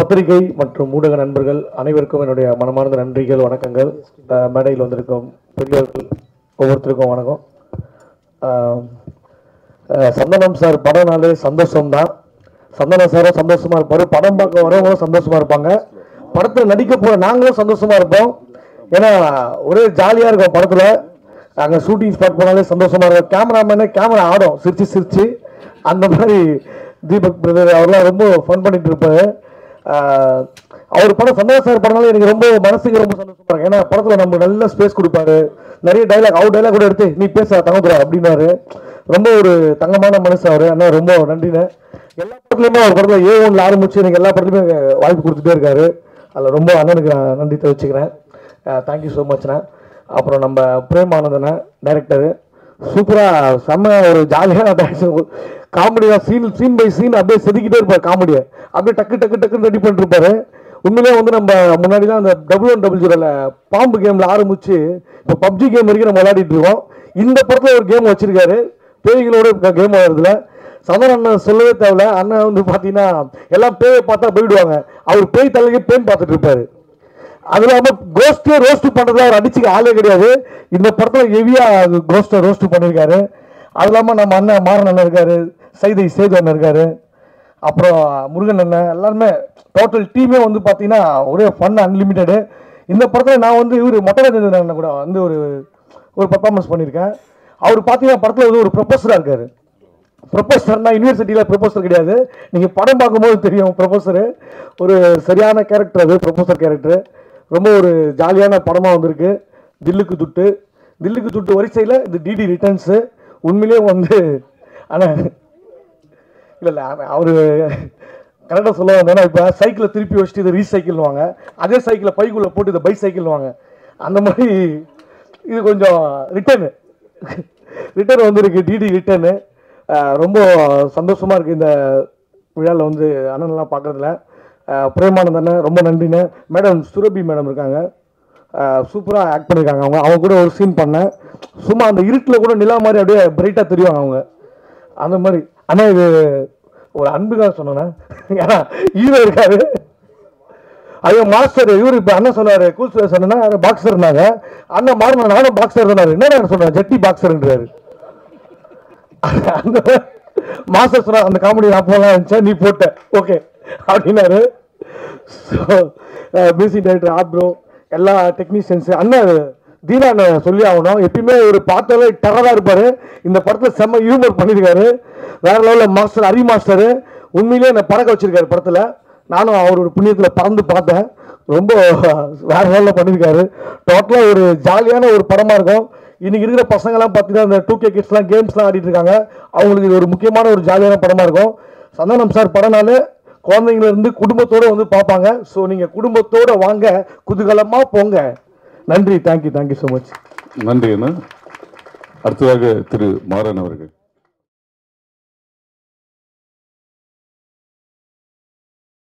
பத்திரிகை மற்றும் ஊடக நண்பர்கள் அனைவருக்கும் என்னுடைய மனமார்ந்த நன்றிகள் வணக்கங்கள் அஹ் மேடையில் வந்திருக்கும் பெரியவர்கள் ஒவ்வொருத்தருக்கும் வணக்கம் அஹ் அஹ் சந்தனம் சார் படம்னாலே சந்தோஷம்தான் சந்தனம் சாரும் சந்தோஷமா இருப்பாரு படம் பார்க்க வரவங்களும் சந்தோஷமா இருப்பாங்க படத்தில் நடிக்க போற நாங்களும் சந்தோஷமா இருப்போம் ஏன்னா ஒரே ஜாலியா இருக்கும் படத்துல அங்கே ஷூட்டிங் ஸ்பாட் போனாலே சந்தோஷமா இருக்கும் கேமராமேனே கேமரா ஆடும் சிரிச்சு சிரிச்சு அந்த மாதிரி தீபக் பிரதர் அவர்லாம் ரொம்ப ஃபன் பண்ணிட்டு இருப்பாரு ஆஹ் அவர் படம் சந்தோஷ் சார் படம்னால எனக்கு ரொம்ப மனசுக்கு ரொம்ப சந்தோஷமா இருக்கு ஏன்னா படத்துல நம்ம நல்ல ஸ்பேஸ் கொடுப்பாரு நிறைய டைலாக் அவர் டைலாக் கூட எடுத்து நீ பேச தங்கப்புற அப்படின்னாரு ரொம்ப ஒரு தங்கமான மனசு அவரு அண்ணா ரொம்ப நன்றிண்ணே எல்லா படத்துலையுமே அவர் படத்துல ஏ ஒன்ல ஆரம்பிச்சு எனக்கு எல்லா படத்துலையுமே வாய்ப்பு கொடுத்துட்டே இருக்காரு அதில் ரொம்ப அண்ணனுக்கு நான் நன்றி தெரிவிச்சுக்கிறேன் தேங்க்யூ ஸோ மச்ண்ணே அப்புறம் நம்ம பிரேம் ஆனந்தண்ணே டைரக்டரு சூப்பராக செம்ம ஒரு ஜாலியான காமெடி தான் சீன் சீன் பை சீன் அப்படியே செதுக்கிட்டே இருப்பார் காமெடியை அப்படியே டக்கு டக்கு டக்குன்னு ரெடி பண்ணிட்டு இருப்பாரு உண்மையிலேயே வந்து நம்ம முன்னாடிலாம் அந்த டபுள் ஒன் டபுள் ஜீரோல பாம்பு கேம்ல ஆரம்பிச்சு இப்போ பப்ஜி கேம் வரைக்கும் நம்ம விளையாடிட்டு இருக்கோம் இந்த படத்துல ஒரு கேம் வச்சிருக்காரு பேய்களோட கேம் வருதுல சமர் அண்ணன் சொல்லவே தேவையில்ல அண்ணன் வந்து பார்த்தீங்கன்னா எல்லாம் பேயை பார்த்தா போயிடுவாங்க அவர் பேய் தலைக்கு பேன் பார்த்துட்டு இருப்பாரு அது இல்லாம கோஸ்டே ரோஸ்ட் பண்றதுல அவர் அடிச்சுக்க ஆளே கிடையாது இந்த படத்துல ஹெவியா கோஸ்ட ரோஸ்ட் பண்ணியிருக்காரு அது இல்லாம நம்ம அண்ணன் மாறன் அண்ணன் இருக்காரு சைதை சேது அண்ணன் இருக்காரு அப்புறம் முருகன் அண்ணன் எல்லாருமே டோட்டல் டீமே வந்து பார்த்தீங்கன்னா ஒரே ஃபன் அன்லிமிட்டெடு இந்த படத்தில் நான் வந்து இவர் மொட்டை அண்ணன் கூட வந்து ஒரு ஒரு பர்ஃபார்மன்ஸ் பண்ணியிருக்கேன் அவர் பார்த்தீங்கன்னா படத்தில் வந்து ஒரு ப்ரொஃபஸராக இருக்காரு ப்ரொஃபஸர்னா யூனிவர்சிட்டியில் ப்ரொஃபஸர் கிடையாது நீங்கள் படம் பார்க்கும்போது தெரியும் ப்ரொஃபஸரு ஒரு சரியான கேரக்டர் அது ப்ரொஃபஸர் கேரக்டர் ரொம்ப ஒரு ஜாலியான படமாக வந்திருக்கு தில்லுக்கு துட்டு தில்லுக்கு துட்டு வரிசையில் இது டிடி ரிட்டர்ன்ஸு உண்மையிலேயே வந்து ஆனால் இல்லை இல்லை அவர் கரெக்டாக சொல்ல வந்தேன் ஏன்னா இப்போ சைக்கிளை திருப்பி வச்சுட்டு இதை ரீசைக்கிள் வாங்க அதே சைக்கிளை பைக்குள்ளே போட்டு இதை பை சைக்கிள் வாங்க அந்த மாதிரி இது கொஞ்சம் ரிட்டர்னு ரிட்டர்ன் வந்திருக்கு டிடி ரிட்டர்னு ரொம்ப சந்தோஷமாக இருக்குது இந்த விழாவில் வந்து அண்ணன்லாம் பார்க்குறதுல பிரேமானந்த் அண்ணன் ரொம்ப நன்றிண்ணே மேடம் சுரபி மேடம் இருக்காங்க சூப்பராக ஆக்ட் பண்ணியிருக்காங்க அவங்க அவங்க கூட ஒரு சீன் பண்ணேன் சும்மா அந்த இருட்டில் கூட நிலா மாதிரி அப்படியே பிரைட்டாக தெரிவாங்க அவங்க அந்த மாதிரி அண்ணா இது ஒரு அன்புக்காக சொன்னேண்ணே ஏன்னா ஹீரோ இருக்காரு ஐயோ மாஸ்டர் இவரு இப்போ அண்ணன் சொன்னாரு கூல் சொன்னா பாக்ஸர்னாங்க அண்ணன் மாறின நானும் பாக்ஸர் சொன்னாரு என்ன சொன்னேன் ஜட்டி பாக்ஸர்ன்றாரு அந்த மாஸ்டர் சொன்னா அந்த காமெடி நான் போகலாம் இருந்துச்சேன் நீ போட்ட ஓகே அப்படின்னாரு ஸோ மியூசிக் டைரக்டர் ஆப்ரோ எல்லா டெக்னீஷியன்ஸ் அண்ணன் தீனா அண்ணன் சொல்லி ஆகணும் எப்பயுமே ஒரு பார்த்தாலே டெரராக இருப்பார் இந்த படத்தில் செம்ம ஹியூமர் பண்ணியிருக்காரு வேற லெவலில் மாஸ்டர் ஹரி மாஸ்டர் உண்மையிலேயே என்னை பறக்க வச்சிருக்காரு படத்தில் நானும் அவரோட புண்ணியத்தில் பறந்து பார்த்தேன் ரொம்ப வேற லெவலில் பண்ணியிருக்காரு டோட்டலாக ஒரு ஜாலியான ஒரு படமாக இருக்கும் இன்னைக்கு இருக்கிற பசங்கலாம் பார்த்தீங்கன்னா இந்த டூ கே கிட்ஸ்லாம் கேம்ஸ்லாம் ஆடிட்டு இருக்காங்க அவங்களுக்கு இது ஒரு முக்கியமான ஒரு ஜாலியான படமாக இருக்கும் சந்தானம் சார் படம்னாலே குழந்தைங்கள இருந்து குடும்பத்தோட வந்து பார்ப்பாங்க ஸோ நீங்கள் குடும்பத்தோட வாங்க குதூகலமாக போங்க நன்றி தேங்க்யூ தேங்க்யூ ஸோ மச் நன்றி அண்ணா அடுத்ததாக திரு மாறன் அவர்கள்